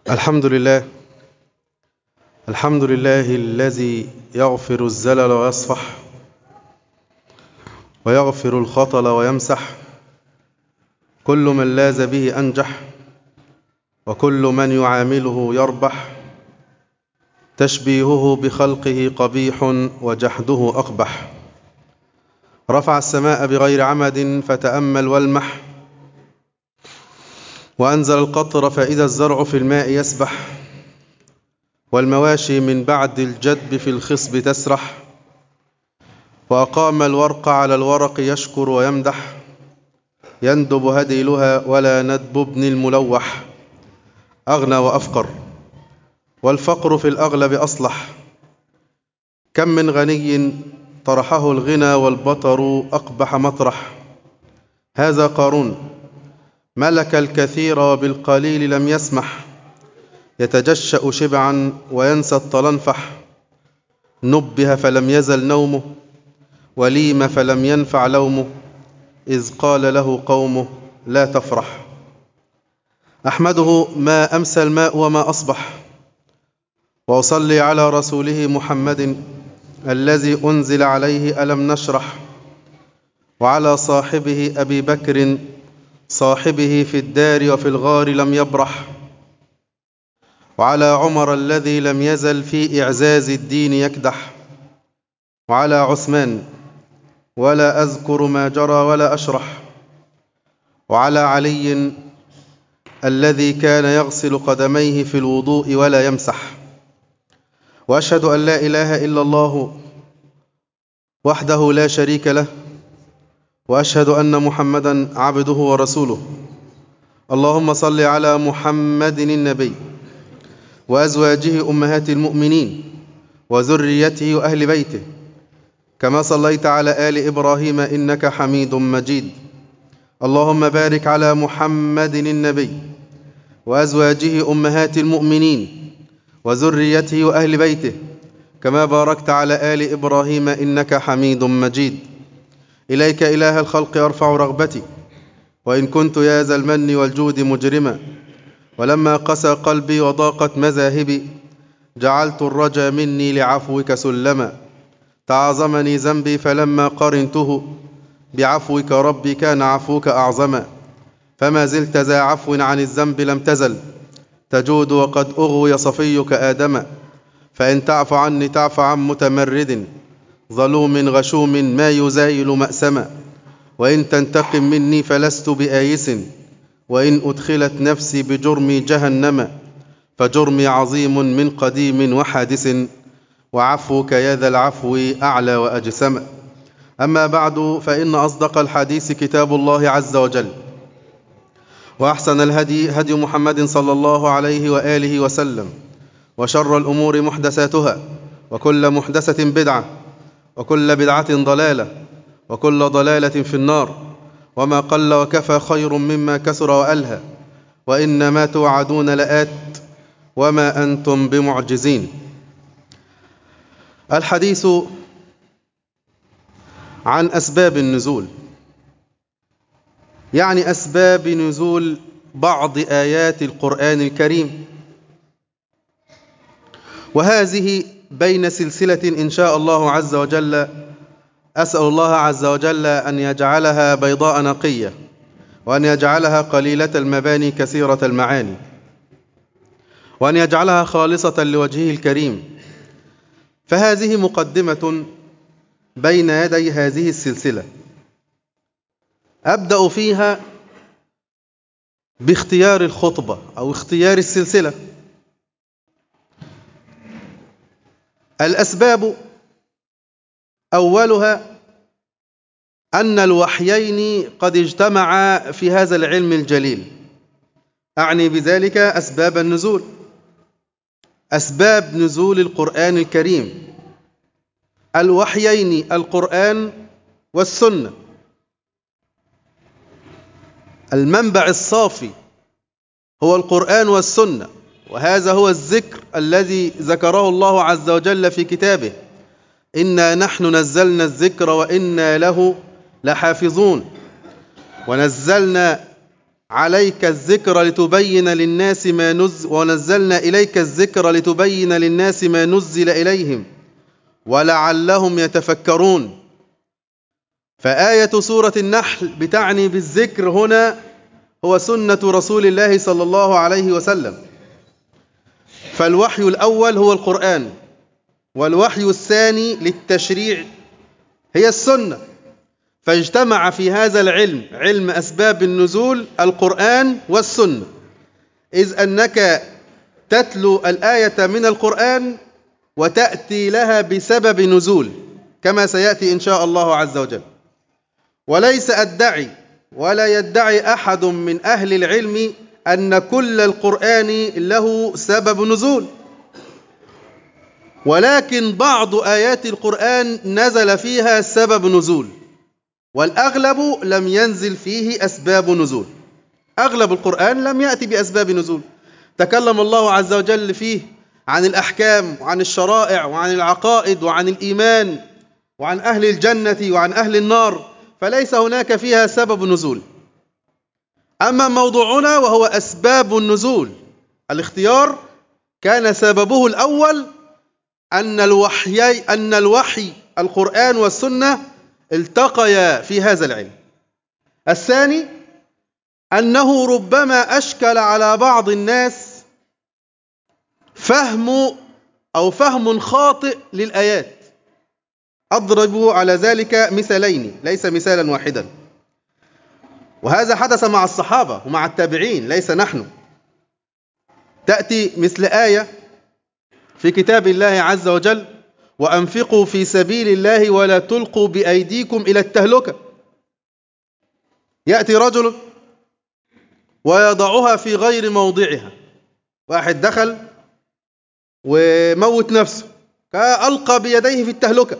الحمد لله الحمد لله الذي يغفر الزلل ويصفح ويغفر الخطل ويمسح كل من لاز به أنجح وكل من يعامله يربح تشبيهه بخلقه قبيح وجحده أقبح رفع السماء بغير عمد فتأمل والمح وأنزل القطر فإذا الزرع في الماء يسبح والمواشي من بعد الجدب في الخصب تسرح وأقام الورق على الورق يشكر ويمدح يندب هديلها ولا ندب ابن الملوح أغنى وأفقر والفقر في الأغلب أصلح كم من غني طرحه الغنى والبطر أقبح مطرح هذا قارون ملك الكثير وبالقليل لم يسمح يتجشأ شبعا وينسى الطلنفح نبه فلم يزل نومه وليم فلم ينفع لومه إذ قال له قومه لا تفرح أحمده ما أمسى الماء وما أصبح وأصلي على رسوله محمد الذي أنزل عليه ألم نشرح وعلى صاحبه أبي بكر صاحبه في الدار وفي الغار لم يبرح وعلى عمر الذي لم يزل في إعزاز الدين يكدح وعلى عثمان ولا أذكر ما جرى ولا أشرح وعلى علي الذي كان يغسل قدميه في الوضوء ولا يمسح وأشهد أن لا إله إلا الله وحده لا شريك له واشهد ان محمدا عبده ورسوله اللهم صل على محمد النبي وازواجه امهات المؤمنين وذريته واهل بيته كما صليت على ال ابراهيم انك حميد مجيد اللهم بارك على محمد النبي وازواجه امهات المؤمنين وذريته واهل بيته كما باركت على ال ابراهيم انك حميد مجيد إليك إله الخلق أرفع رغبتي وإن كنت يا ذا المن والجود مجرما ولما قسى قلبي وضاقت مذاهبي جعلت الرجا مني لعفوك سلما تعظمني ذنبي فلما قرنته بعفوك ربي كان عفوك أعظما فما زلت ذا عفو عن الذنب لم تزل تجود وقد أغوي صفيك آدما فإن تعف عني تعف عن متمرد ظلوم غشوم ما يزايل مأسما وإن تنتقم مني فلست بآيس وإن أدخلت نفسي بجرمي جهنم فجرمي عظيم من قديم وحادث وعفوك يا ذا العفو أعلى وأجسم أما بعد فإن أصدق الحديث كتاب الله عز وجل وأحسن الهدي هدي محمد صلى الله عليه وآله وسلم وشر الأمور محدثاتها وكل محدثة بدعة وكل بدعة ضلالة وكل ضلالة في النار وما قل وكفى خير مما كثر وألهى وإنما توعدون لآت وما أنتم بمعجزين الحديث عن أسباب النزول يعني أسباب نزول بعض آيات القرآن الكريم وهذه بين سلسلة إن شاء الله عز وجل أسأل الله عز وجل أن يجعلها بيضاء نقية وأن يجعلها قليلة المباني كثيرة المعاني وأن يجعلها خالصة لوجهه الكريم فهذه مقدمة بين يدي هذه السلسلة أبدأ فيها باختيار الخطبة أو اختيار السلسلة الأسباب أولها أن الوحيين قد اجتمعا في هذا العلم الجليل أعني بذلك أسباب النزول أسباب نزول القرآن الكريم الوحيين القرآن والسنة المنبع الصافي هو القرآن والسنة وهذا هو الذكر الذي ذكره الله عز وجل في كتابه إنا نحن نزلنا الذكر وإنا له لحافظون ونزلنا عليك الذكر لتبين للناس ما نزل ونزلنا إليك الذكر لتبين للناس ما نزل إليهم ولعلهم يتفكرون فآية سورة النحل بتعني بالذكر هنا هو سنة رسول الله صلى الله عليه وسلم فالوحي الأول هو القرآن والوحي الثاني للتشريع هي السنة فاجتمع في هذا العلم علم أسباب النزول القرآن والسنة إذ أنك تتلو الآية من القرآن وتأتي لها بسبب نزول كما سيأتي إن شاء الله عز وجل وليس أدعي ولا يدعي أحد من أهل العلم أن كل القرآن له سبب نزول ولكن بعض آيات القرآن نزل فيها سبب نزول والأغلب لم ينزل فيه أسباب نزول أغلب القرآن لم يأتي بأسباب نزول تكلم الله عز وجل فيه عن الأحكام وعن الشرائع وعن العقائد وعن الإيمان وعن أهل الجنة وعن أهل النار فليس هناك فيها سبب نزول أما موضوعنا وهو أسباب النزول الاختيار كان سببه الأول أن الوحي أن الوحي القرآن والسنة التقيا في هذا العلم الثاني أنه ربما أشكل على بعض الناس فهم أو فهم خاطئ للآيات أضرب على ذلك مثالين ليس مثالا واحدا وهذا حدث مع الصحابة ومع التابعين ليس نحن تأتي مثل آية في كتاب الله عز وجل وأنفقوا في سبيل الله ولا تلقوا بأيديكم إلى التهلكة يأتي رجل ويضعها في غير موضعها واحد دخل وموت نفسه ألقى بيديه في التهلكة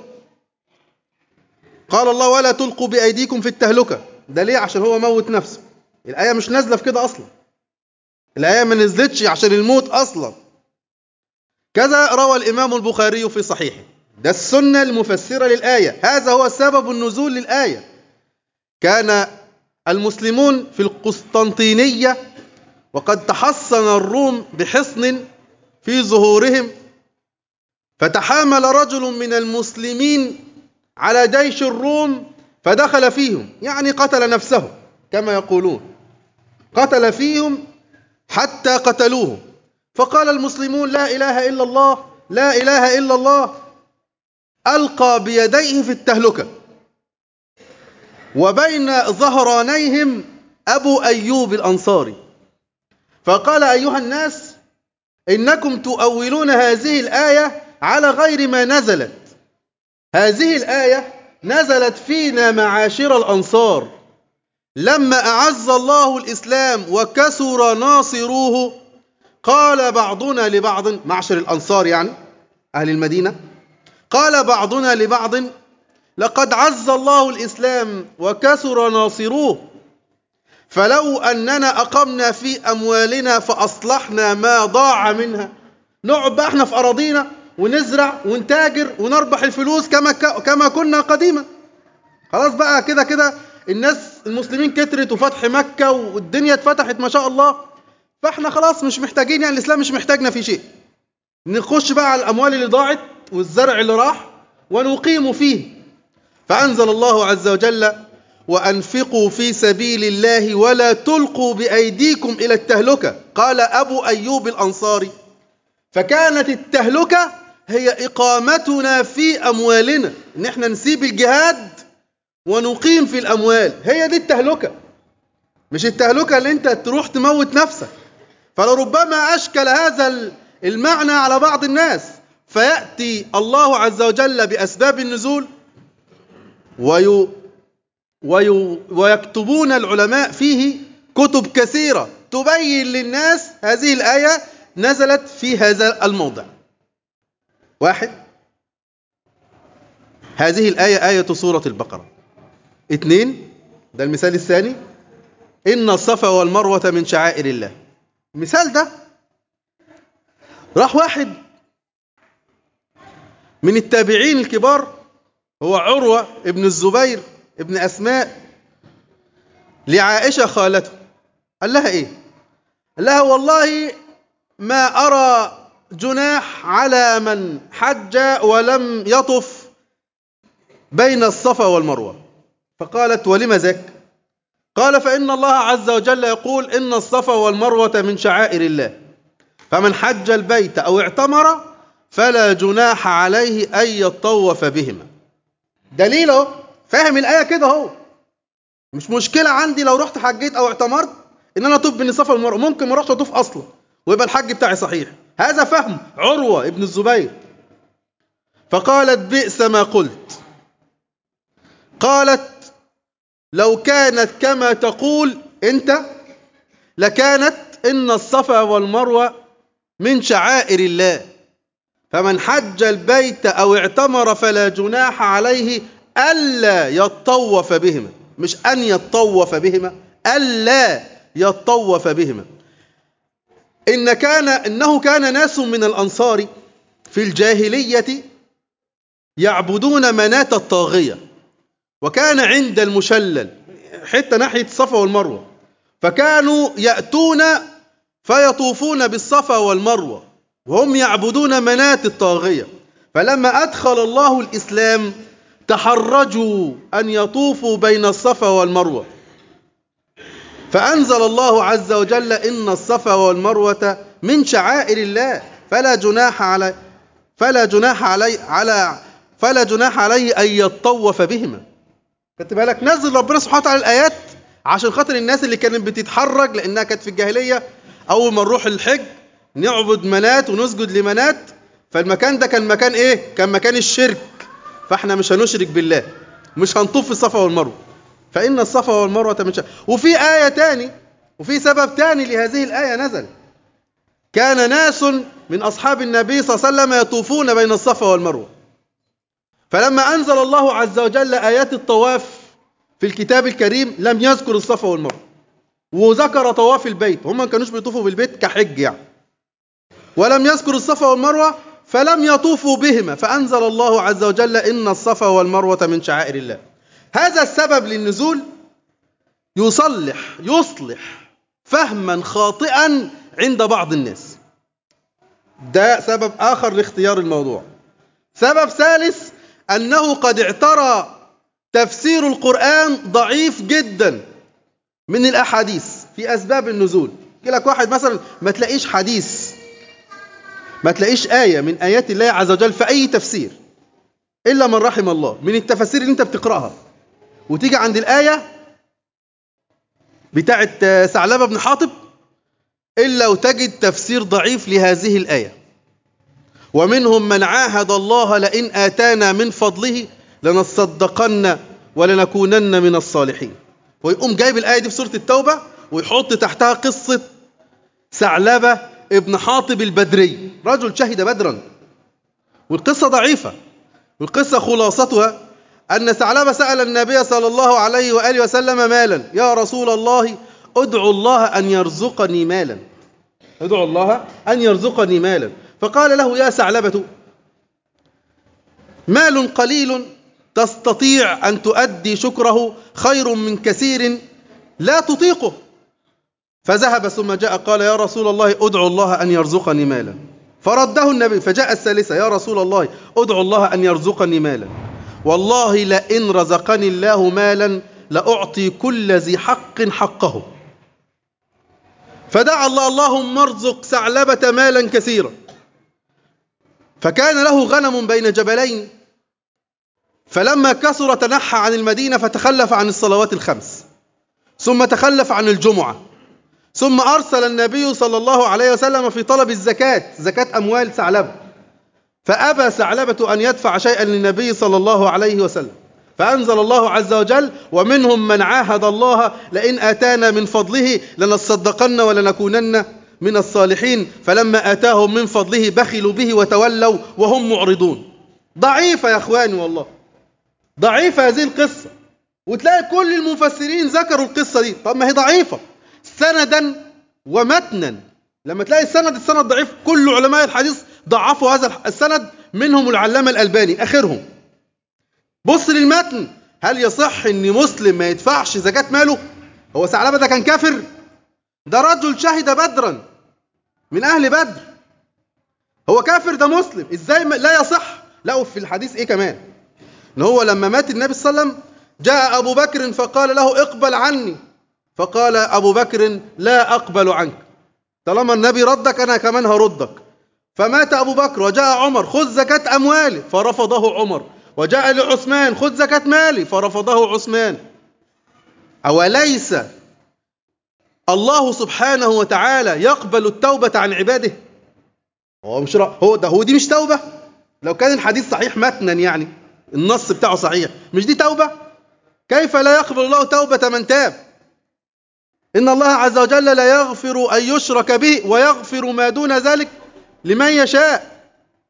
قال الله ولا تلقوا بأيديكم في التهلكة ده ليه عشان هو موت نفسه الآية مش نازلة في كده أصلا الآية ما نزلتش عشان الموت أصلا كذا روى الإمام البخاري في صحيحه ده السنة المفسرة للآية هذا هو سبب النزول للآية كان المسلمون في القسطنطينية وقد تحصن الروم بحصن في ظهورهم فتحامل رجل من المسلمين على جيش الروم فدخل فيهم يعني قتل نفسه كما يقولون قتل فيهم حتى قتلوه فقال المسلمون لا إله إلا الله لا إله إلا الله ألقى بيديه في التهلكة وبين ظهرانيهم أبو أيوب الأنصاري فقال أيها الناس إنكم تؤولون هذه الآية على غير ما نزلت هذه الآية نزلت فينا معاشر الأنصار لما أعز الله الإسلام وكسر ناصروه قال بعضنا لبعض معشر الأنصار يعني أهل المدينة قال بعضنا لبعض لقد عز الله الإسلام وكسر ناصروه فلو أننا أقمنا في أموالنا فأصلحنا ما ضاع منها نقعد بقى احنا في أراضينا ونزرع ونتاجر ونربح الفلوس كما كما كنا قديما خلاص بقى كده كده الناس المسلمين كترت وفتح مكة والدنيا اتفتحت ما شاء الله فاحنا خلاص مش محتاجين يعني الإسلام مش محتاجنا في شيء نخش بقى على الأموال اللي ضاعت والزرع اللي راح ونقيم فيه فأنزل الله عز وجل وأنفقوا في سبيل الله ولا تلقوا بأيديكم إلى التهلكة قال أبو أيوب الأنصاري فكانت التهلكة هي إقامتنا في أموالنا إن إحنا نسيب الجهاد ونقيم في الأموال هي دي التهلكة مش التهلكة اللي أنت تروح تموت نفسك فلربما أشكل هذا المعنى على بعض الناس فيأتي الله عز وجل بأسباب النزول وي وي ويكتبون العلماء فيه كتب كثيرة تبين للناس هذه الآية نزلت في هذا الموضع واحد هذه الآية آية سورة البقرة اثنين ده المثال الثاني إن الصفا والمروة من شعائر الله المثال ده راح واحد من التابعين الكبار هو عروة ابن الزبير ابن أسماء لعائشة خالته قال لها إيه قال لها والله ما أرى جناح على من حج ولم يطف بين الصفا والمروة فقالت ولم ذاك قال فإن الله عز وجل يقول إن الصفا والمروة من شعائر الله فمن حج البيت أو اعتمر فلا جناح عليه أن يطوف بهما دليله فاهم الآية كده هو مش مشكلة عندي لو رحت حجيت أو اعتمرت إن أنا أطوف بين الصفا والمروة ممكن ما أروحش أطوف أصلا ويبقى الحج بتاعي صحيح هذا فهم عروة ابن الزبير فقالت بئس ما قلت قالت لو كانت كما تقول أنت لكانت إن الصفا والمروة من شعائر الله فمن حج البيت أو اعتمر فلا جناح عليه ألا يطوف بهما مش أن يطوف بهما ألا يطوف بهما إن كان إنه كان ناس من الأنصار في الجاهلية يعبدون مناة الطاغية وكان عند المشلل حتى ناحية الصفا والمروة فكانوا يأتون فيطوفون بالصفا والمروة وهم يعبدون مناة الطاغية فلما أدخل الله الإسلام تحرجوا أن يطوفوا بين الصفا والمروة فأنزل الله عز وجل إن الصفا والمروة من شعائر الله فلا جناح على فلا جناح علي على فلا جناح عليه أن يطوف بهما خدت بالك نزل ربنا سبحانه وتعالى الآيات عشان خاطر الناس اللي كانت بتتحرج لأنها كانت في الجاهلية أول ما نروح الحج نعبد منات ونسجد لمنات فالمكان ده كان مكان إيه؟ كان مكان الشرك فاحنا مش هنشرك بالله مش هنطوف في الصفا والمروة فإن الصفا والمروة من شاء وفي آية تاني وفي سبب تاني لهذه الآية نزل كان ناس من أصحاب النبي صلى الله عليه وسلم يطوفون بين الصفا والمروة فلما أنزل الله عز وجل آيات الطواف في الكتاب الكريم لم يذكر الصفا والمروة وذكر طواف البيت هم ما كانوش بيطوفوا بالبيت كحج يعني ولم يذكر الصفا والمروة فلم يطوفوا بهما فأنزل الله عز وجل إن الصفا والمروة من شعائر الله هذا السبب للنزول يصلح يصلح فهما خاطئا عند بعض الناس ده سبب آخر لاختيار الموضوع سبب ثالث أنه قد اعترى تفسير القرآن ضعيف جدا من الأحاديث في أسباب النزول لك واحد مثلا ما تلاقيش حديث ما تلاقيش آية من آيات الله عز وجل في أي تفسير إلا من رحم الله من التفاسير اللي أنت بتقرأها وتيجي عند الآية بتاعة ثعلبة بن حاطب إلا وتجد تفسير ضعيف لهذه الآية ومنهم من عاهد الله لئن آتانا من فضله لنصدقن ولنكونن من الصالحين ويقوم جايب الآية دي في سورة التوبة ويحط تحتها قصة ثعلبة ابن حاطب البدري رجل شهد بدرا والقصة ضعيفة والقصة خلاصتها أن ثعلبة سأل النبي صلى الله عليه وآله وسلم مالا يا رسول الله ادعو الله أن يرزقني مالا ادعو الله أن يرزقني مالا فقال له يا ثعلبة مال قليل تستطيع أن تؤدي شكره خير من كثير لا تطيقه فذهب ثم جاء قال يا رسول الله ادعو الله أن يرزقني مالا فرده النبي فجاء الثالثة يا رسول الله ادعو الله أن يرزقني مالا والله لئن رزقني الله مالا لأعطي كل ذي حق حقه فدعا الله اللهم ارزق ثعلبة مالا كثيرا فكان له غنم بين جبلين فلما كثر تنحى عن المدينة فتخلف عن الصلوات الخمس ثم تخلف عن الجمعة ثم أرسل النبي صلى الله عليه وسلم في طلب الزكاة زكاة أموال ثعلبة فأبى ثعلبة أن يدفع شيئا للنبي صلى الله عليه وسلم فأنزل الله عز وجل ومنهم من عاهد الله لئن آتانا من فضله لنصدقن ولنكونن من الصالحين فلما آتاهم من فضله بخلوا به وتولوا وهم معرضون ضعيفة يا أخواني والله ضعيفة هذه القصة وتلاقي كل المفسرين ذكروا القصة دي طب ما هي ضعيفة سندا ومتنا لما تلاقي السند السند ضعيف كل علماء الحديث ضعفوا هذا السند منهم العلامة الألباني آخرهم بص للمتن هل يصح ان مسلم ما يدفعش زكاة ماله هو ثعلبة ده كان كافر ده رجل شهد بدرا من أهل بدر هو كافر ده مسلم ازاي لا يصح لا في الحديث ايه كمان ان هو لما مات النبي صلى الله عليه وسلم جاء ابو بكر فقال له اقبل عني فقال ابو بكر لا اقبل عنك طالما النبي ردك انا كمان هردك فمات ابو بكر وجاء عمر خذ زكاه اموالي فرفضه عمر وجاء لعثمان خذ زكاه مالي فرفضه عثمان اوليس الله سبحانه وتعالى يقبل التوبه عن عباده هو مش هو ده هو دي مش توبه لو كان الحديث صحيح متنا يعني النص بتاعه صحيح مش دي توبه كيف لا يقبل الله توبه من تاب ان الله عز وجل لا يغفر ان يشرك به ويغفر ما دون ذلك لمن يشاء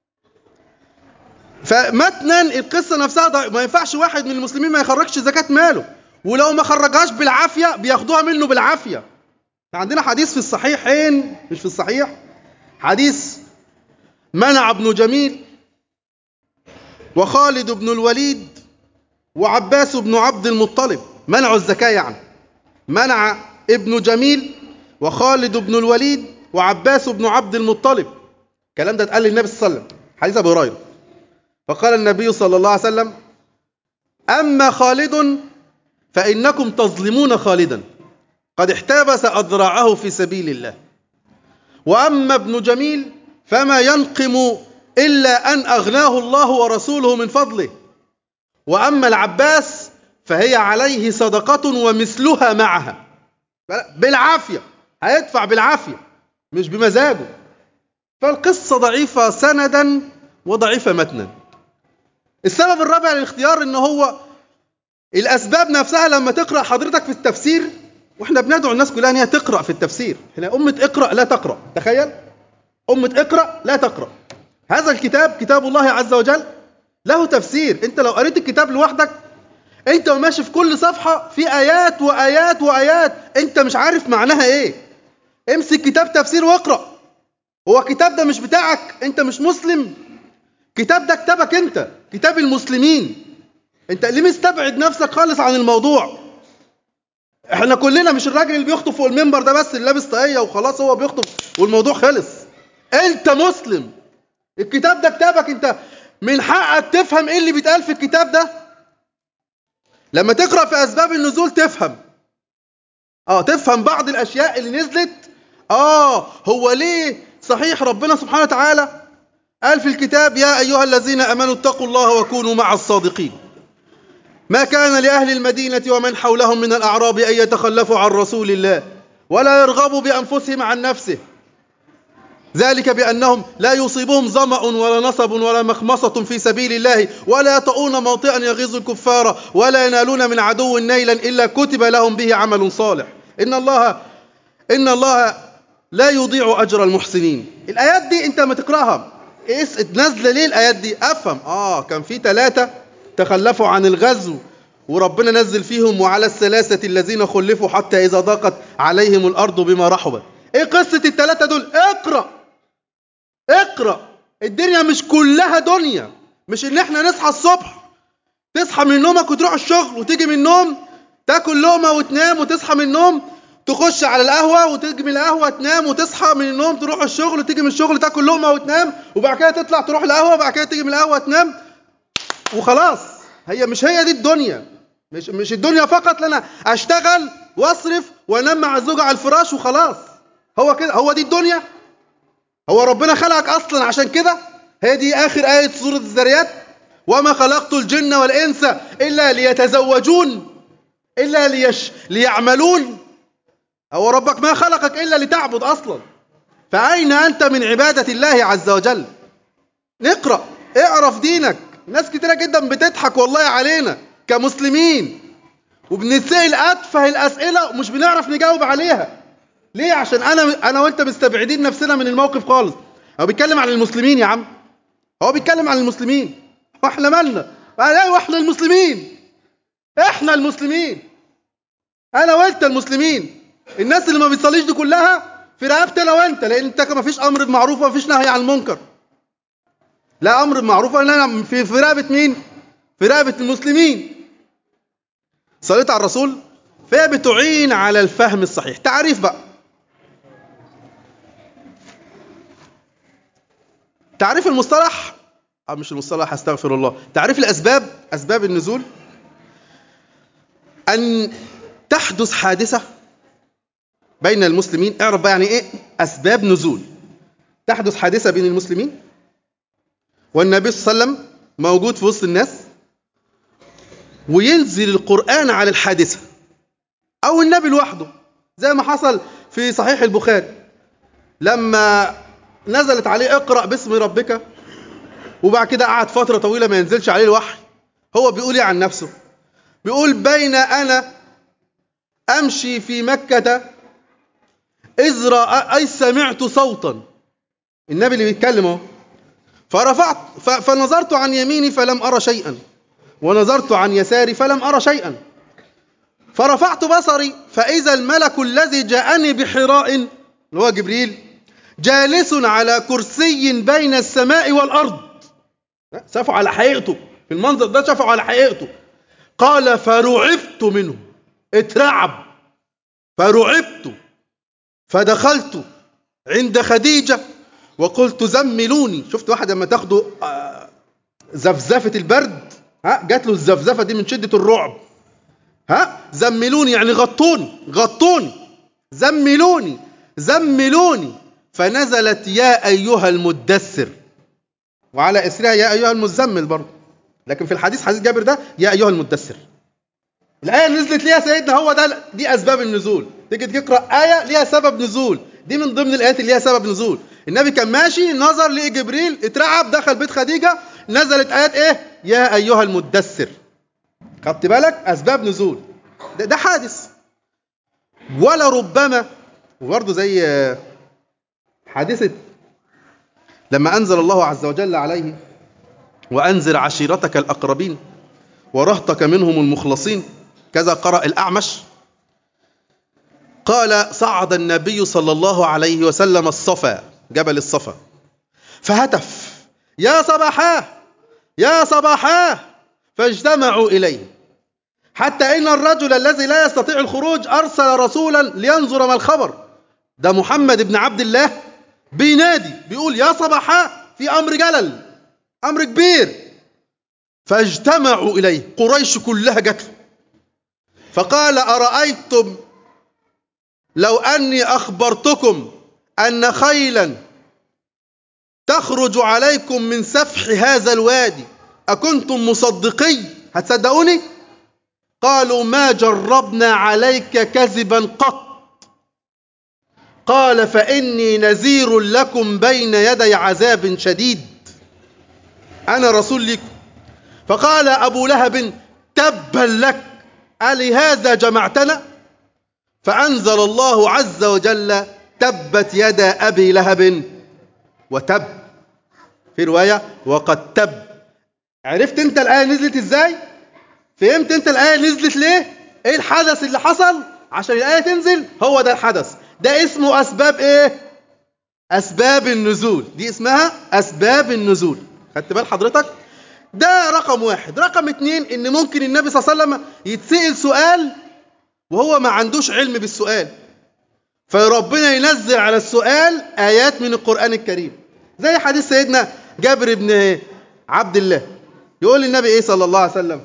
فمتنا القصه نفسها ما ينفعش واحد من المسلمين ما يخرجش زكاه ماله ولو ما خرجهاش بالعافيه بياخدوها منه بالعافيه عندنا حديث في الصحيحين مش في الصحيح حديث منع ابن جميل وخالد بن الوليد وعباس بن عبد المطلب منعوا الزكاة يعني منع ابن جميل وخالد بن الوليد وعباس بن عبد المطلب الكلام ده اتقال للنبي صلى الله عليه وسلم حديث ابو هريره فقال النبي صلى الله عليه وسلم اما خالد فانكم تظلمون خالدا قد احتبس اذراعه في سبيل الله واما ابن جميل فما ينقم إلا أن أغناه الله ورسوله من فضله وأما العباس فهي عليه صدقة ومثلها معها بالعافية هيدفع بالعافية مش بمزاجه فالقصة ضعيفة سندا وضعيفة متنا السبب الرابع للاختيار ان هو الاسباب نفسها لما تقرا حضرتك في التفسير واحنا بندعو الناس كلها ان هي تقرا في التفسير احنا امه اقرا لا تقرا تخيل أمة اقرأ لا تقرأ هذا الكتاب كتاب الله عز وجل له تفسير أنت لو قريت الكتاب لوحدك أنت وماشي في كل صفحة في آيات وآيات وآيات أنت مش عارف معناها إيه امسك كتاب تفسير واقرأ هو الكتاب ده مش بتاعك أنت مش مسلم كتاب ده كتابك أنت كتاب المسلمين أنت ليه مستبعد نفسك خالص عن الموضوع احنا كلنا مش الراجل اللي بيخطب فوق المنبر ده بس اللي لابس طاقيه وخلاص هو بيخطب والموضوع خلص انت مسلم الكتاب ده كتابك انت من حقك تفهم ايه اللي بيتقال في الكتاب ده لما تقرا في اسباب النزول تفهم اه تفهم بعض الاشياء اللي نزلت اه هو ليه صحيح ربنا سبحانه وتعالى قال في الكتاب يا ايها الذين امنوا اتقوا الله وكونوا مع الصادقين ما كان لاهل المدينه ومن حولهم من الاعراب ان يتخلفوا عن رسول الله ولا يرغبوا بانفسهم عن نفسه ذلك بأنهم لا يصيبهم ظمأ ولا نصب ولا مخمصة في سبيل الله ولا يطؤون موطئا يغيظ الكفار ولا ينالون من عدو نيلا إلا كتب لهم به عمل صالح إن الله إن الله لا يضيع أجر المحسنين الآيات دي أنت ما تقرأها إيه نازلة ليه الآيات دي أفهم آه كان في ثلاثة تخلفوا عن الغزو وربنا نزل فيهم وعلى الثلاثة الذين خلفوا حتى إذا ضاقت عليهم الأرض بما رحبت إيه قصة الثلاثة دول اقرأ اقرأ الدنيا مش كلها دنيا مش ان احنا نصحى الصبح تصحى من نومك وتروح الشغل وتيجي من النوم تاكل لقمه وتنام وتصحى من النوم تخش على القهوه وتيجي من القهوه تنام وتصحى من النوم تروح الشغل وتيجي من الشغل تاكل لقمه وتنام وبعد كده تطلع تروح القهوه وبعد كده تيجي من القهوه تنام وخلاص هي مش هي دي الدنيا مش مش الدنيا فقط لنا اشتغل واصرف وانام مع الزوجه على الفراش وخلاص هو كده هو دي الدنيا هو ربنا خلقك اصلا عشان كده هي دي اخر ايه سوره الذريات وما خلقت الجن والانس الا ليتزوجون الا ليش ليعملون هو ربك ما خلقك الا لتعبد اصلا فاين انت من عباده الله عز وجل نقرا اعرف دينك ناس كتيره جدا بتضحك والله علينا كمسلمين وبنسال اتفه الاسئله ومش بنعرف نجاوب عليها ليه عشان انا انا وانت مستبعدين نفسنا من الموقف خالص هو بيتكلم عن المسلمين يا عم هو بيتكلم عن المسلمين واحنا مالنا ايوه احنا المسلمين احنا المسلمين انا وانت المسلمين الناس اللي ما بتصليش دي كلها في رقبتي انا وانت لان انت ما فيش امر بمعروف وما فيش نهي عن المنكر لا امر بمعروف انا في في رقبه مين في رقبه المسلمين صليت على الرسول فهي بتعين على الفهم الصحيح تعريف بقى تعريف المصطلح أو مش المصطلح استغفر الله تعريف الأسباب أسباب النزول أن تحدث حادثة بين المسلمين اعرف بقى يعني إيه أسباب نزول تحدث حادثة بين المسلمين والنبي صلى الله عليه وسلم موجود في وسط الناس وينزل القرآن على الحادثة أو النبي لوحده زي ما حصل في صحيح البخاري لما نزلت عليه اقرأ باسم ربك وبعد كده قعد فترة طويلة ما ينزلش عليه الوحي هو بيقول ايه عن نفسه بيقول بين أنا أمشي في مكة إذ أي سمعت صوتا النبي اللي بيتكلم اهو فرفعت فنظرت عن يميني فلم أرى شيئا ونظرت عن يساري فلم أرى شيئا فرفعت بصري فإذا الملك الذي جاءني بحراء اللي هو جبريل جالس على كرسي بين السماء والأرض شافوا على حقيقته في المنظر ده شافوا على حقيقته قال فرعبت منه اترعب فرعبت فدخلت عند خديجة وقلت زملوني شفت واحد لما تاخده زفزفة البرد ها جات له الزفزفة دي من شدة الرعب ها زملوني يعني غطوني غطوني زملوني زملوني فنزلت يا أيها المدثر وعلى إسرها يا أيها المزمل برضه لكن في الحديث حديث جابر ده يا أيها المدثر الآية نزلت ليها سيدنا هو ده دي أسباب النزول تيجي تقرأ آية ليها سبب نزول دي من ضمن الآيات اللي ليها سبب نزول النبي كان ماشي نظر لقي جبريل اترعب دخل بيت خديجة نزلت آيات إيه يا أيها المدثر خدت بالك أسباب نزول ده, ده حادث ولا ربما وبرضه زي حادثة لما أنزل الله عز وجل عليه وأنزل عشيرتك الأقربين ورهطك منهم المخلصين كذا قرأ الأعمش قال صعد النبي صلى الله عليه وسلم الصفا جبل الصفا فهتف يا صباحاه يا صباحاه فاجتمعوا إليه حتى إن الرجل الذي لا يستطيع الخروج أرسل رسولا لينظر ما الخبر ده محمد بن عبد الله بينادي بيقول يا صباحاه في أمر جلل أمر كبير فاجتمعوا إليه قريش كلها جت فقال أرأيتم لو أني أخبرتكم أن خيلا تخرج عليكم من سفح هذا الوادي أكنتم مصدقي هتصدقوني قالوا ما جربنا عليك كذبا قط قال فإني نذير لكم بين يدي عذاب شديد أنا رسول لكم فقال أبو لهب تبا لك ألهذا جمعتنا فأنزل الله عز وجل تبت يدا أبي لهب وتب في رواية وقد تب عرفت انت الآية نزلت ازاي فهمت انت الآية نزلت ليه ايه الحدث اللي حصل عشان الآية تنزل هو ده الحدث ده اسمه أسباب ايه أسباب النزول دي اسمها أسباب النزول خدت بال حضرتك ده رقم واحد رقم اتنين ان ممكن النبي صلى الله عليه وسلم يتسأل سؤال وهو ما عندوش علم بالسؤال فربنا ينزل على السؤال آيات من القرآن الكريم زي حديث سيدنا جابر بن عبد الله يقول للنبي ايه صلى الله عليه وسلم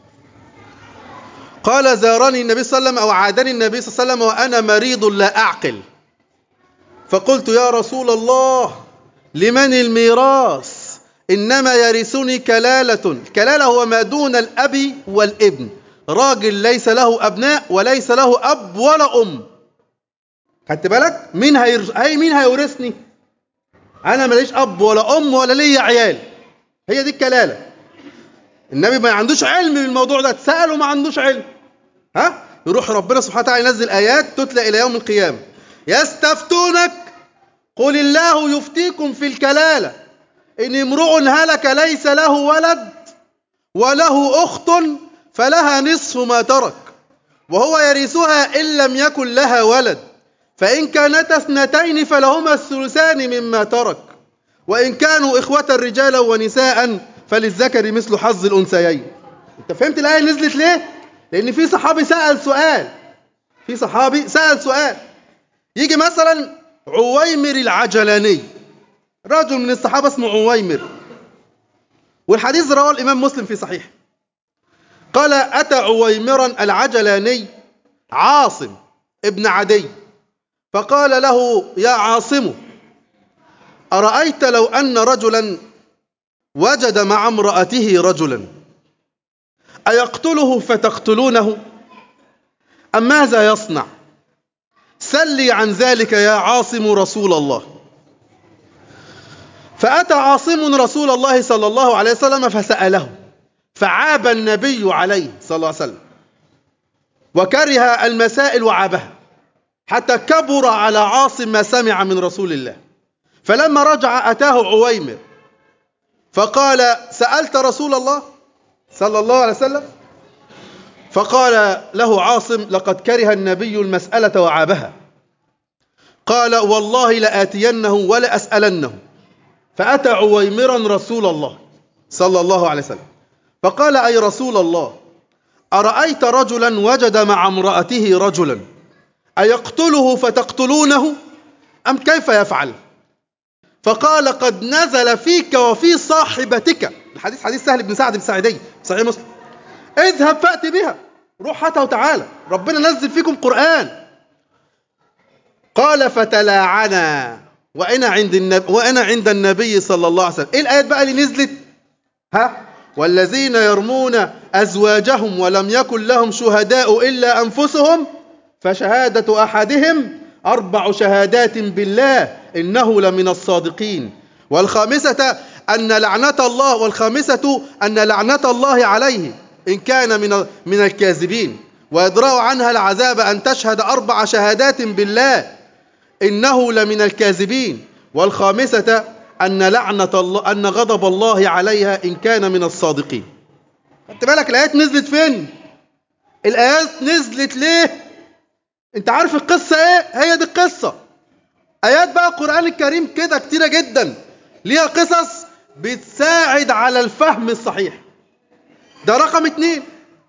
قال زارني النبي صلى الله عليه وسلم او عادني النبي صلى الله عليه وسلم وانا مريض لا اعقل فقلت يا رسول الله لمن الميراث انما يرثني كلاله الكلاله هو ما دون الاب والابن راجل ليس له ابناء وليس له اب ولا ام خدت بالك مين هير... هي مين هيورثني انا ماليش اب ولا ام ولا ليا عيال هي دي الكلاله النبي ما عندوش علم بالموضوع ده اتسال وما عندوش علم ها يروح ربنا سبحانه وتعالى ينزل ايات تتلى الى يوم القيامه يستفتونك قل الله يفتيكم في الكلاله ان امرؤ هلك ليس له ولد وله اخت فلها نصف ما ترك وهو يرثها ان لم يكن لها ولد فإن كانتا اثنتين فلهما الثلثان مما ترك وإن كانوا إخوة رجالا ونساء فللذكر مثل حظ الأنثيين أنت فهمت الآية نزلت ليه؟ لأن في صحابي سأل سؤال في صحابي سأل سؤال يجي مثلا عويمر العجلاني رجل من الصحابة اسمه عويمر والحديث رواه الإمام مسلم في صحيح قال أتى عويمرا العجلاني عاصم ابن عدي فقال له يا عاصم أرأيت لو أن رجلا وجد مع امرأته رجلا أيقتله فتقتلونه أم ماذا يصنع سلي عن ذلك يا عاصم رسول الله فأتى عاصم رسول الله صلى الله عليه وسلم فسأله فعاب النبي عليه صلى الله عليه وسلم وكره المسائل وعابها حتى كبر على عاصم ما سمع من رسول الله فلما رجع أتاه عويمر فقال سألت رسول الله صلى الله عليه وسلم فقال له عاصم لقد كره النبي المسألة وعابها قال والله لآتينه ولأسألنه فأتى عويمرا رسول الله صلى الله عليه وسلم فقال أي رسول الله أرأيت رجلا وجد مع امرأته رجلا أيقتله فتقتلونه أم كيف يفعل فقال قد نزل فيك وفي صاحبتك الحديث حديث سهل بن سعد بن سعدي صحيح مسلم اذهب فأت بها روح هاتها وتعالى ربنا نزل فيكم قرآن قال فتلاعنا وأنا عند النبي وأنا عند النبي صلى الله عليه وسلم إيه الآيات بقى اللي نزلت ها والذين يرمون أزواجهم ولم يكن لهم شهداء إلا أنفسهم فشهادة أحدهم أربع شهادات بالله إنه لمن الصادقين والخامسة أن لعنة الله والخامسة أن لعنة الله عليه إن كان من من الكاذبين ويدرأ عنها العذاب أن تشهد أربع شهادات بالله إنه لمن الكاذبين والخامسة أن لعنة الله أن غضب الله عليها إن كان من الصادقين خدت بالك الآيات نزلت فين الآيات نزلت ليه انت عارف القصة ايه هي دي القصة آيات بقى القرآن الكريم كده كتيرة جدا ليها قصص بتساعد على الفهم الصحيح ده رقم اتنين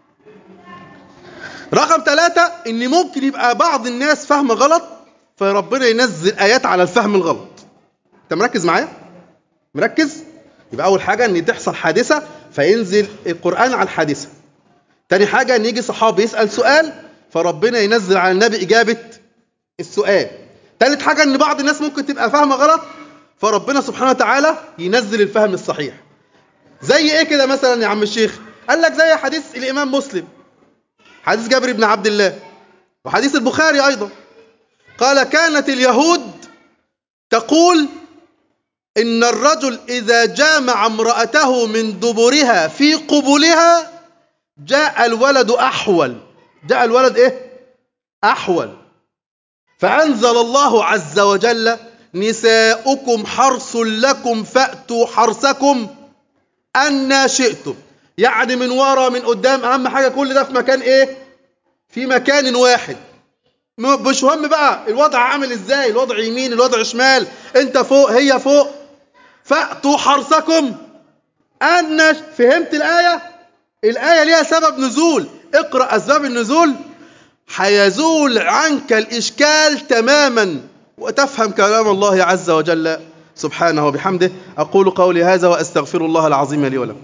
رقم ثلاثة ان ممكن يبقى بعض الناس فهم غلط فربنا ينزل آيات على الفهم الغلط انت مركز معايا مركز يبقى اول حاجة ان تحصل حادثة فينزل القرآن على الحادثة تاني حاجة ان يجي صحابي يسأل سؤال فربنا ينزل على النبي إجابة السؤال تالت حاجة ان بعض الناس ممكن تبقى فاهمة غلط فربنا سبحانه وتعالى ينزل الفهم الصحيح زي ايه كده مثلا يا عم الشيخ قال لك زي حديث الامام مسلم حديث جابر بن عبد الله وحديث البخاري ايضا قال كانت اليهود تقول ان الرجل اذا جامع امرأته من دبرها في قبلها جاء الولد احول جاء الولد ايه احول فانزل الله عز وجل نساؤكم حرث لكم فأتوا حرثكم أن شئتم يعني من ورا من قدام أهم حاجة كل ده في مكان إيه في مكان واحد مش مهم بقى الوضع عامل إزاي الوضع يمين الوضع شمال أنت فوق هي فوق فأتوا حرثكم أن فهمت الآية الآية ليها سبب نزول اقرأ أسباب النزول حيزول عنك الإشكال تماما وتفهم كلام الله عز وجل سبحانه وبحمده أقول قولي هذا وأستغفر الله العظيم لي ولكم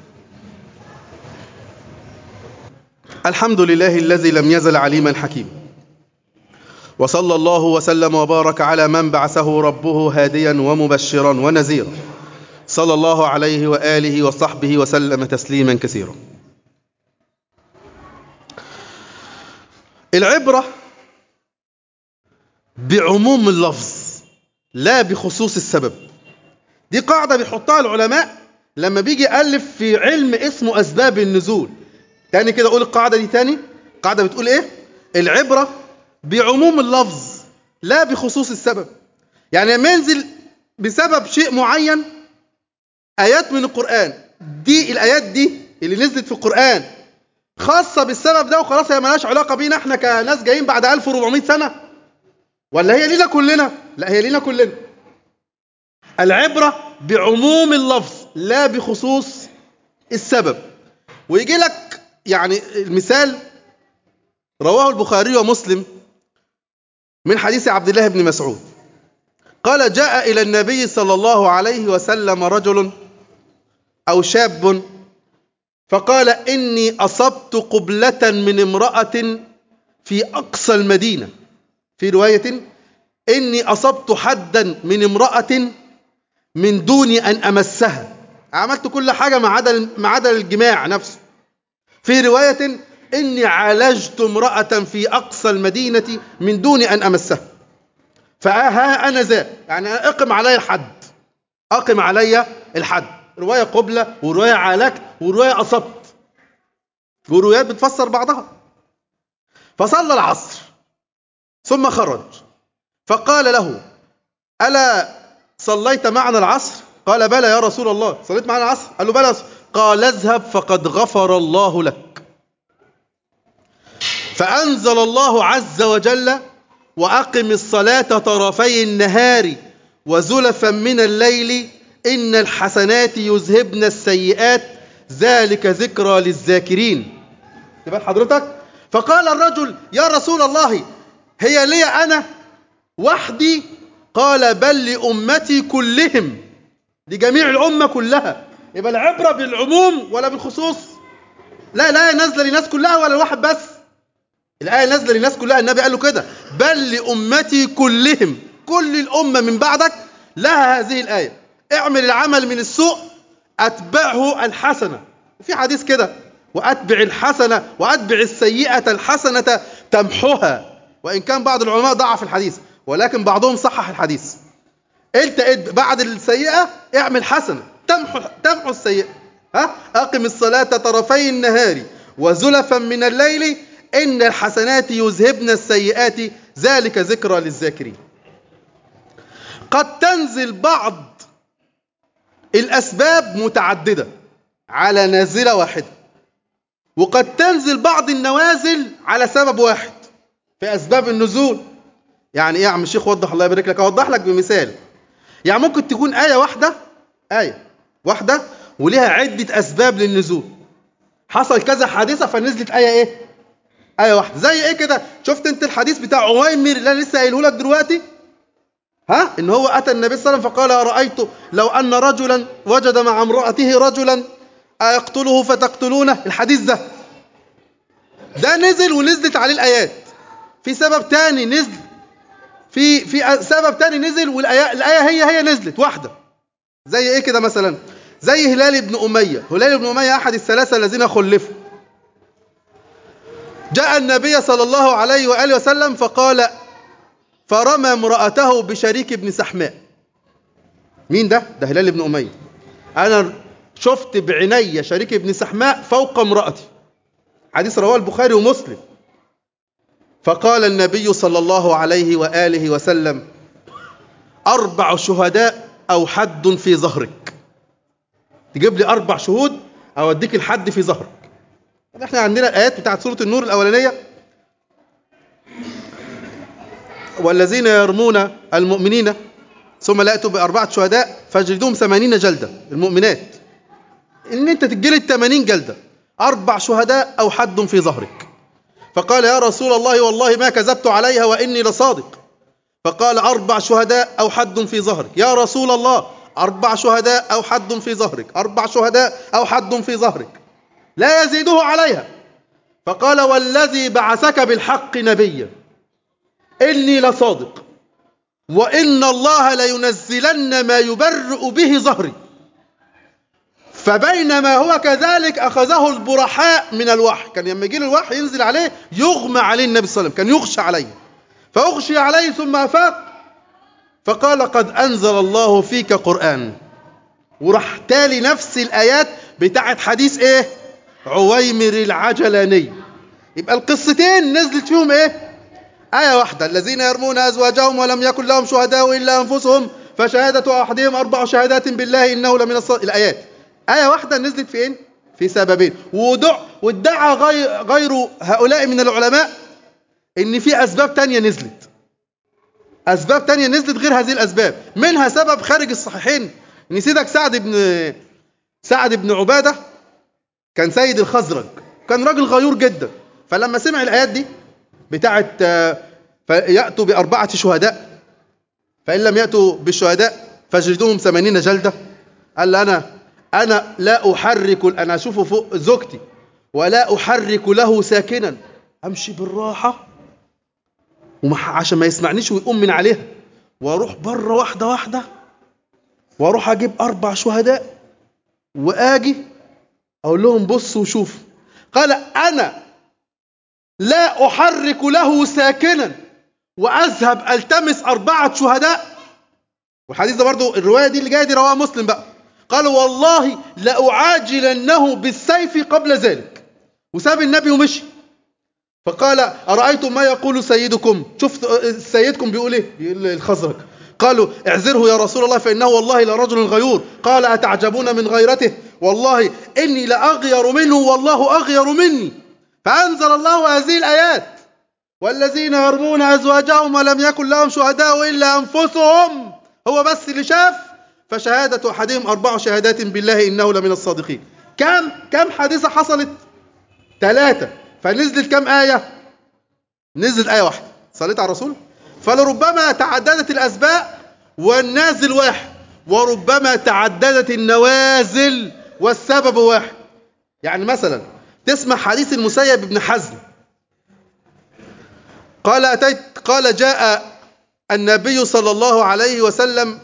الحمد لله الذي لم يزل عليما حكيما وصلى الله وسلم وبارك على من بعثه ربه هاديا ومبشرا ونذيرا صلى الله عليه وآله وصحبه وسلم تسليما كثيرا العبرة بعموم اللفظ لا بخصوص السبب دي قاعدة بيحطها العلماء لما بيجي يألف في علم اسمه أسباب النزول تاني كده أقول القاعدة دي تاني قاعدة بتقول إيه العبرة بعموم اللفظ لا بخصوص السبب يعني لما ينزل بسبب شيء معين آيات من القرآن دي الآيات دي اللي نزلت في القرآن خاصة بالسبب ده وخلاص هي مالهاش علاقة بينا احنا كناس جايين بعد 1400 سنة ولا هي لينا كلنا لا هي لينا كلنا العبرة بعموم اللفظ لا بخصوص السبب ويجي لك يعني المثال رواه البخاري ومسلم من حديث عبد الله بن مسعود قال جاء إلى النبي صلى الله عليه وسلم رجل أو شاب فقال إني أصبت قبلة من امرأة في أقصى المدينة في رواية إني أصبت حدا من امرأة من دون أن أمسها عملت كل حاجة ما عدا ما عدا الجماع نفسه في رواية إني عالجت امرأة في أقصى المدينة من دون أن أمسها فها أنا ذا يعني أقم علي الحد أقم علي الحد رواية قبلة ورواية عالجت ورواية أصبت وروايات بتفسر بعضها فصلى العصر ثم خرج فقال له ألا صليت معنا العصر قال بلى يا رسول الله صليت معنا العصر قال له بلى قال اذهب فقد غفر الله لك فأنزل الله عز وجل وأقم الصلاة طرفي النهار وزلفا من الليل إن الحسنات يذهبن السيئات ذلك ذكرى للذاكرين تبقى حضرتك فقال الرجل يا رسول الله هي لي أنا وحدي قال بل لأمتي كلهم لجميع الأمة كلها يبقى العبرة بالعموم ولا بالخصوص لا لا نازلة للناس كلها ولا الواحد بس الآية نازلة للناس كلها النبي قال له كده بل لأمتي كلهم كل الأمة من بعدك لها هذه الآية اعمل العمل من السوء أتبعه الحسنة وفي حديث كده وأتبع الحسنة وأتبع السيئة الحسنة تمحها وإن كان بعض العلماء ضعف الحديث ولكن بعضهم صحح الحديث انت بعد السيئة اعمل حسنة تمحو, تمحو السيئة ها أقم الصلاة طرفي النهار وزلفا من الليل إن الحسنات يذهبن السيئات ذلك ذكرى للذاكرين قد تنزل بعض الأسباب متعددة على نازلة واحدة وقد تنزل بعض النوازل على سبب واحد في أسباب النزول يعني إيه يا عم الشيخ وضح الله يبارك لك أوضح لك بمثال يعني ممكن تكون آية واحدة آية واحدة وليها عدة أسباب للنزول حصل كذا حادثة فنزلت آية إيه؟ آية واحدة زي إيه كده؟ شفت أنت الحديث بتاع عويمر اللي أنا لسه قايله لك دلوقتي؟ ها؟ إن هو أتى النبي صلى الله عليه وسلم فقال أرأيت لو أن رجلا وجد مع امرأته رجلا أيقتله فتقتلونه؟ الحديث ده ده نزل ونزلت عليه الآيات في سبب تاني نزل في في سبب تاني نزل والآية الآية هي هي نزلت واحدة زي إيه كده مثلا؟ زي هلال بن أمية هلال بن أمية أحد الثلاثة الذين خلفوا جاء النبي صلى الله عليه وآله وسلم فقال فرمى امرأته بشريك بن سحماء مين ده؟ ده هلال بن أمية أنا شفت بعيني شريك بن سحماء فوق امرأتي حديث رواه البخاري ومسلم فقال النبي صلى الله عليه وآله وسلم أربع شهداء أو حد في ظهرك تجيب لي أربع شهود أو أديك الحد في ظهرك احنا عندنا الآيات بتاعت سورة النور الأولانية والذين يرمون المؤمنين ثم لا يأتوا بأربعة شهداء فاجلدوهم ثمانين جلدة المؤمنات إن أنت تجلد ثمانين جلدة أربع شهداء أو حد في ظهرك فقال يا رسول الله والله ما كذبت عليها وإني لصادق فقال أربع شهداء أو حد في ظهرك يا رسول الله أربع شهداء أو حد في ظهرك أربع شهداء أو حد في ظهرك لا يزيده عليها فقال والذي بعثك بالحق نبيا إني لصادق وإن الله لينزلن ما يبرئ به ظهري فبينما هو كذلك أخذه البرحاء من الوحي كان لما يجي الوحي ينزل عليه يغمى عليه النبي صلى الله عليه وسلم كان يغشى عليه فأغشي عليه ثم أفاق فقال قد أنزل الله فيك قرآن وراح تالي نفس الآيات بتاعت حديث إيه عويمر العجلاني يبقى القصتين نزلت فيهم إيه آية واحدة الذين يرمون أزواجهم ولم يكن لهم شهداء إلا أنفسهم فشهادة أحدهم أربع شهادات بالله إنه لمن الصادقين الآيات آية واحدة نزلت فين؟ في سببين ودع وادعى غير, غير هؤلاء من العلماء إن في أسباب تانية نزلت أسباب تانية نزلت غير هذه الأسباب منها سبب خارج الصحيحين إن سيدك سعد بن سعد بن عبادة كان سيد الخزرج كان راجل غيور جدا فلما سمع الآيات دي بتاعت فيأتوا بأربعة شهداء فإن لم يأتوا بالشهداء فاجلدوهم ثمانين جلدة قال أنا أنا لا أحرك أنا أشوفه فوق زوجتي ولا أحرك له ساكنا أمشي بالراحة عشان ما يسمعنيش ويقوم من عليها واروح بره واحده واحده واروح اجيب اربع شهداء واجي اقول لهم بصوا وشوفوا قال انا لا احرك له ساكنا واذهب التمس اربعه شهداء والحديث ده برضو الروايه دي اللي جايه دي رواه مسلم بقى قال والله لاعاجلنه بالسيف قبل ذلك وساب النبي ومشي فقال أرأيتم ما يقول سيدكم شفت سيدكم بيقول ايه بيقول الخزرج قالوا اعذره يا رسول الله فإنه والله لرجل غيور قال أتعجبون من غيرته والله إني لأغير منه والله أغير مني فأنزل الله هذه الآيات والذين يرمون أزواجهم ولم يكن لهم شهداء إلا أنفسهم هو بس اللي شاف فشهادة أحدهم أربع شهادات بالله إنه لمن الصادقين كم كم حادثة حصلت ثلاثة فنزلت كم آية نزلت آية واحدة صليت على الرسول فلربما تعددت الأسباب والنازل واحد وربما تعددت النوازل والسبب واحد يعني مثلا تسمع حديث المسيب بن حزم قال أتيت قال جاء النبي صلى الله عليه وسلم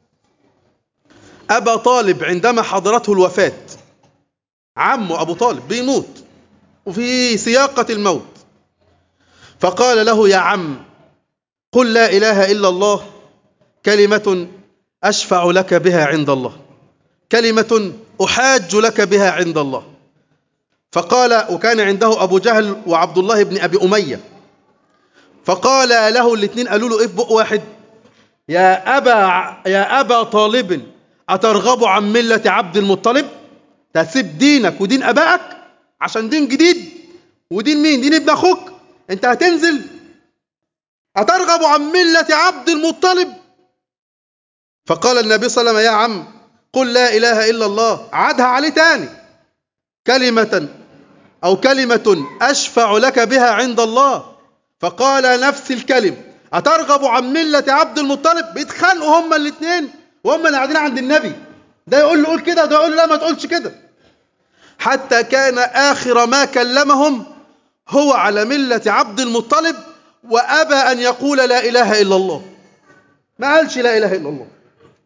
أبا طالب عندما حضرته الوفاة عمه أبو طالب بيموت وفي سياقة الموت فقال له يا عم قل لا إله إلا الله كلمة أشفع لك بها عند الله كلمة أحاج لك بها عند الله فقال وكان عنده أبو جهل وعبد الله بن أبي أمية فقال له الاثنين قالوا له إيه في بق واحد يا أبا يا أبا طالب أترغب عن ملة عبد المطلب تسيب دينك ودين أبائك عشان دين جديد ودين مين دين ابن أخوك أنت هتنزل أترغب عن ملة عبد المطلب فقال النبي صلى الله عليه وسلم يا عم قل لا إله إلا الله عادها عليه تاني كلمة أو كلمة أشفع لك بها عند الله فقال نفس الكلم أترغب عن ملة عبد المطلب بيتخانقوا هما الاثنين وهم اللي قاعدين عند النبي ده يقول له قول كده ده يقول له لا ما تقولش كده حتى كان آخر ما كلمهم هو على ملة عبد المطلب وأبى أن يقول لا إله إلا الله ما قالش لا إله إلا الله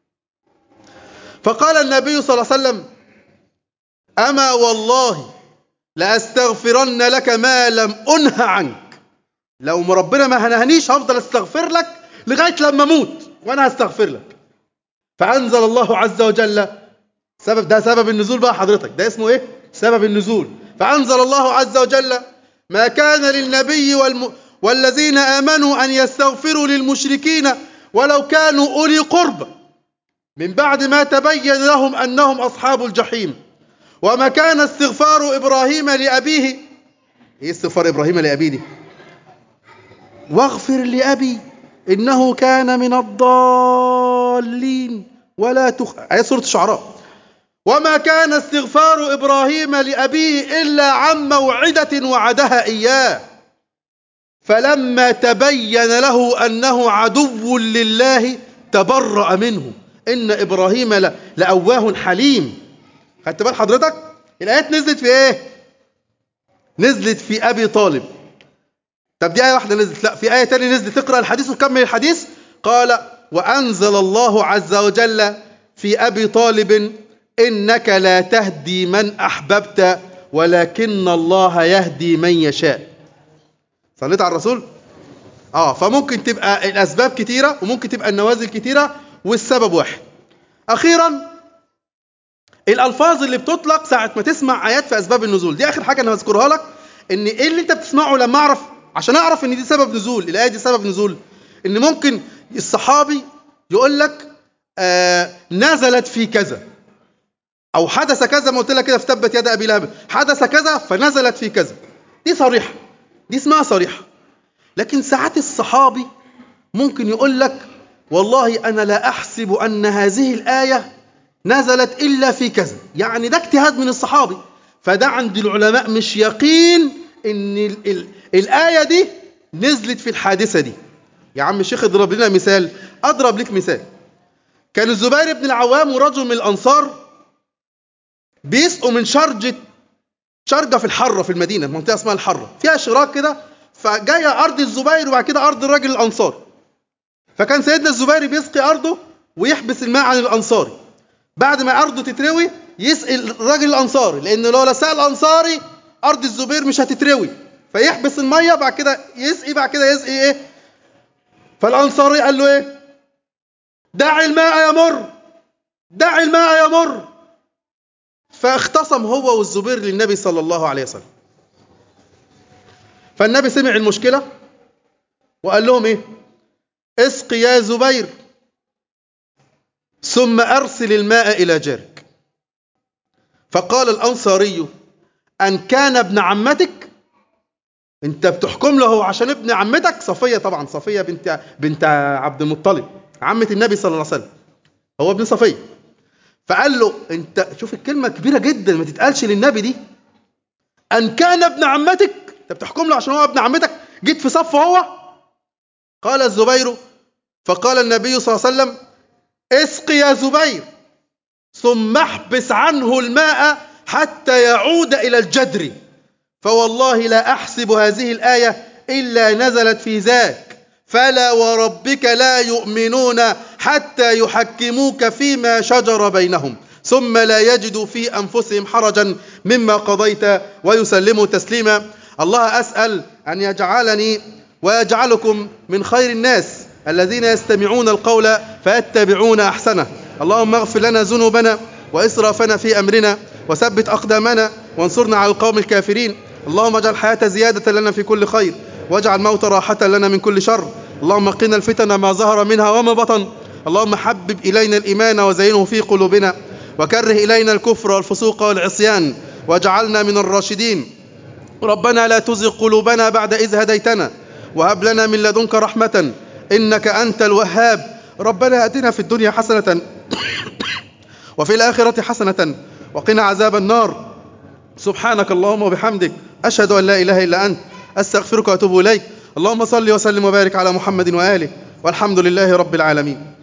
فقال النبي صلى الله عليه وسلم أما والله لأستغفرن لك ما لم أنه عنك لو ربنا ما هنهنيش هفضل استغفر لك لغاية لما أموت وأنا هستغفر لك فأنزل الله عز وجل سبب ده سبب النزول بقى حضرتك ده اسمه ايه سبب النزول فأنزل الله عز وجل ما كان للنبي والم... والذين آمنوا أن يستغفروا للمشركين ولو كانوا أولي قربى من بعد ما تبين لهم أنهم أصحاب الجحيم وما كان استغفار إبراهيم لأبيه إيه استغفار إبراهيم لأبيه دي واغفر لأبي إنه كان من الضالين ولا تخ آية سورة الشعراء وما كان استغفار إبراهيم لأبيه إلا عن موعدة وعدها إياه فلما تبين له أنه عدو لله تبرأ منه إن إبراهيم لأواه حليم خدت بال حضرتك الآيات نزلت في إيه نزلت في أبي طالب طب دي آية واحدة نزلت لا في آية تانية نزلت تقرأ الحديث وكمل الحديث قال وأنزل الله عز وجل في أبي طالب إنك لا تهدي من أحببت ولكن الله يهدي من يشاء صليت على الرسول اه فممكن تبقى الأسباب كتيرة وممكن تبقى النوازل كتيرة والسبب واحد أخيرا الألفاظ اللي بتطلق ساعة ما تسمع آيات في أسباب النزول دي آخر حاجة أنا هذكرها لك إن إيه اللي أنت بتسمعه لما أعرف عشان أعرف إن دي سبب نزول الآية دي سبب نزول إن ممكن الصحابي يقول لك آه نزلت في كذا أو حدث كذا ما قلت لك كده في تبت يد أبي لهب حدث كذا فنزلت في كذا دي صريحة دي اسمها صريحة لكن ساعات الصحابي ممكن يقول لك والله أنا لا أحسب أن هذه الآية نزلت إلا في كذا يعني ده اجتهاد من الصحابي فده عند العلماء مش يقين ان ال ال الآية دي نزلت في الحادثة دي يا عم الشيخ اضرب لنا مثال أضرب لك مثال كان الزبير بن العوام ورجل من الأنصار بيسقوا من شرجة شرجة في الحرة في المدينة منطقة اسمها الحرة فيها شراك كده فجاية أرض الزبير وبعد كده أرض الراجل الأنصاري فكان سيدنا الزبير بيسقي أرضه ويحبس الماء عن الأنصاري بعد ما أرضه تتروي يسقي الراجل الأنصاري لأنه لو سقى الأنصاري أرض الزبير مش هتتروي فيحبس المية بعد كده يسقي بعد كده يسقي إيه فالأنصاري قال له إيه دع الماء يمر دع الماء يمر فاختصم هو والزبير للنبي صلى الله عليه وسلم فالنبي سمع المشكلة وقال لهم ايه اسق يا زبير ثم ارسل الماء الى جارك فقال الانصاري ان كان ابن عمتك انت بتحكم له عشان ابن عمتك صفية طبعا صفية بنت بنت عبد المطلب عمة النبي صلى الله عليه وسلم هو ابن صفية فقال له انت شوف الكلمة كبيرة جدا ما تتقالش للنبي دي ان كان ابن عمتك انت بتحكم له عشان هو ابن عمتك جيت في صفه هو قال الزبير فقال النبي صلى الله عليه وسلم اسق يا زبير ثم احبس عنه الماء حتى يعود الى الجدر فوالله لا احسب هذه الايه الا نزلت في ذاك فلا وربك لا يؤمنون حتى يحكموك فيما شجر بينهم ثم لا يجدوا في انفسهم حرجا مما قضيت ويسلموا تسليما الله اسال ان يجعلني ويجعلكم من خير الناس الذين يستمعون القول فيتبعون احسنه اللهم اغفر لنا ذنوبنا واسرافنا في امرنا وثبت اقدامنا وانصرنا على القوم الكافرين اللهم اجعل الحياه زياده لنا في كل خير واجعل الموت راحه لنا من كل شر اللهم قنا الفتن ما ظهر منها وما بطن اللهم حبب الينا الايمان وزينه في قلوبنا وكره الينا الكفر والفسوق والعصيان واجعلنا من الراشدين ربنا لا تزغ قلوبنا بعد إذ هديتنا وهب لنا من لدنك رحمة إنك أنت الوهاب ربنا آتنا في الدنيا حسنة وفي الآخرة حسنة وقنا عذاب النار سبحانك اللهم وبحمدك أشهد أن لا إله إلا أنت أستغفرك وأتوب إليك اللهم صل وسلم وبارك على محمد وآله والحمد لله رب العالمين